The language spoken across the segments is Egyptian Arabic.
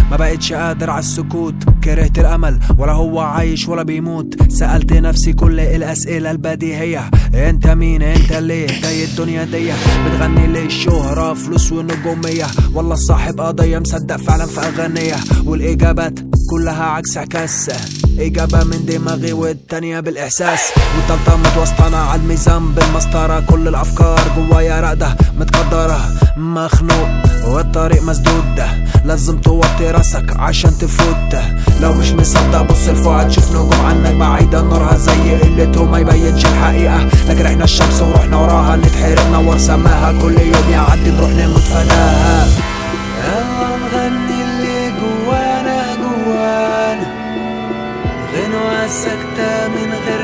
ما بقتش قادر على السكوت كرهت الامل ولا هو عايش ولا بيموت سألت نفسي كل الاسئلة البديهية انت مين انت ليه جاي الدنيا دي بتغني ليه الشهرة فلوس ونجومية والله صاحب قضية مصدق فعلا في اغانية والاجابات كلها عكس عكاس إجابة من دماغي والتانية بالإحساس والتالتة متوسطنة على الميزان بالمسطرة كل الأفكار جوايا راقدة متقدرة مخنوق والطريق مسدود لازم توطي راسك عشان تفوت لو مش مصدق بص لفوق تشوف نجوم عنك بعيدة نورها زي قلته ما يبينش الحقيقة لكن احنا الشمس ورحنا وراها نتحرق نور سماها كل يوم يعدي نروح نموت فداها يلا نغني اللي جوانا جوانا غنوة ساكتة من غير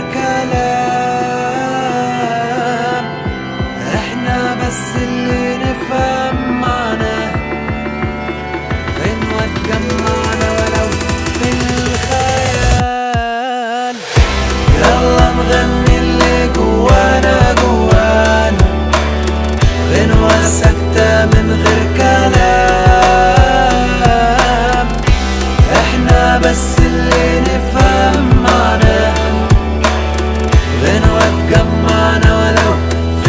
كلام احنا بس اللي نفهم معنا غنوة تجمعنا ولو في الخيال يلا نغني اللي جوانا جوانا غنوة ساكتة من غير كلام احنا بس اللي نفهم معنا غنوة تجمعنا ولو في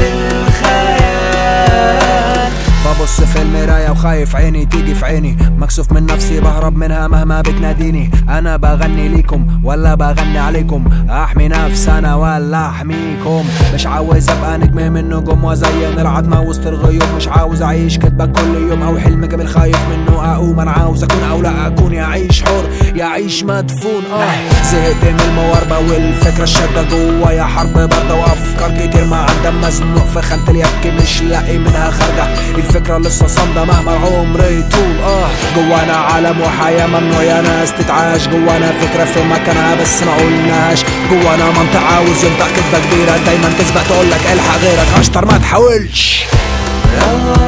الخيال ببص في المراية وخايف عيني تيجي في عيني مكسوف من نفسي بهرب منها مهما بتناديني انا بغني ليكم ولا بغني عليكم احمي نفسي انا ولا احميكم مش عاوز ابقى نجم من نجوم وزين العتمة وسط الغيوم مش عاوز اعيش كدبة كل يوم او حلم جميل خايف منه اقوم انا عاوز اكون او لا اكون يعيش حر يعيش مدفون اه زهقت من المواربة والفكرة الشادة جوايا حرب باردة وافكار كتير ما عندها مزنوق في خانة اليك مش لاقي منها خارجة الفكرة لسه صامدة مهما العمر يطول اه جوانا عالم وحياة ممنوع يا ناس تتعاش جوانا فكرة في مكانها بس ما قلناش جوانا منطقة عاوز ينطق كدبة كبيرة دايما تسبق تقولك الحق غيرك اشطر ما تحاولش يلا